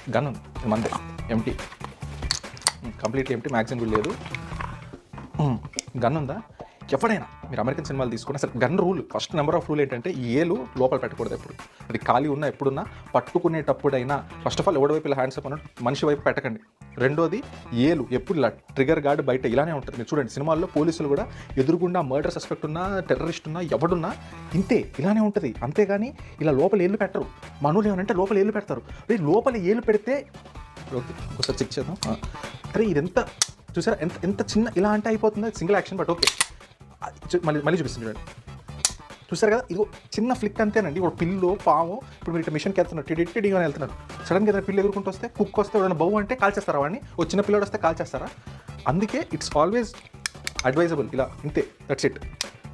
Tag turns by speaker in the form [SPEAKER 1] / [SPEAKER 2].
[SPEAKER 1] Gun ఉంది మందే empty complete empty magazine కూడా లేదు గన్ ఉందా ఎవడైనా మీరు అమెరికన్ సినిమాలు తీసుకున్న అసలు gun rule first number of rule ఏంటంటే ఈ ఏలు లోపల పెట్టకూడదు ఎప్పుడు అది ఖాళీ ఉన్నా ఎప్పుడున్నా పట్టుకునేటప్పుడైనా ఫస్ట్ ఆఫ్ ఆల్ ఎవడి వైపు ఇలా హ్యాండ్స్ అప్ అన్నట్టు మనిషి వైపు పెట్టకండి రెండోది ఏలు ఎప్పుడు ఇలా ట్రిగర్ గార్డ్ బయట ఇలానే ఉంటుంది మీరు చూడండి సినిమాల్లో పోలీసులు కూడా ఎదురుగుండా మర్డర్ సస్పెక్ట్ ఉన్నా టెర్రరిస్ట్ ఉన్నా ఎవడున్నా ఇంతే ఇలానే ఉంటుంది అంతేగాని ఇలా లోపల ఏళ్ళు పెట్టరు మనోళ్ళు ఏమనంటే లోపల ఏళ్ళు పెడతారు రే లోపల ఏళ్ళు పెడితే ఓకే ఒకసారి చెక్ చేద్దాం ఆ. అరే ఇదెంత చూసారా ఎంత ఎంత చిన్న ఇలా అంటే అయిపోతుంది సింగిల్ యాక్షన్ బట్ ఓకే మళ్ళీ మళ్ళీ చూపిస్తుంది చూడండి చూసారు కదా ఇది చిన్న ఫ్లిక్ అంతేనండి ఒక పిల్లు పాము ఇప్పుడు మీరు ఇట్లా మిషన్కి వెళ్తున్నారు టిడి టిడి అని వెళ్తున్నారు సడన్గా ఏదైనా పిల్లు ఎగురుకుంటూ వస్తే కుక్ వస్తే ఏదైనా బౌ అంటే కాల్చేస్తారా వాడిని ఓ చిన్న పిల్లడు వస్తే కాల్చేస్తారా అందుకే ఇట్స్ ఆల్వేస్ అడ్వైజబుల్ ఇలా ఇంతే దట్స్ ఇట్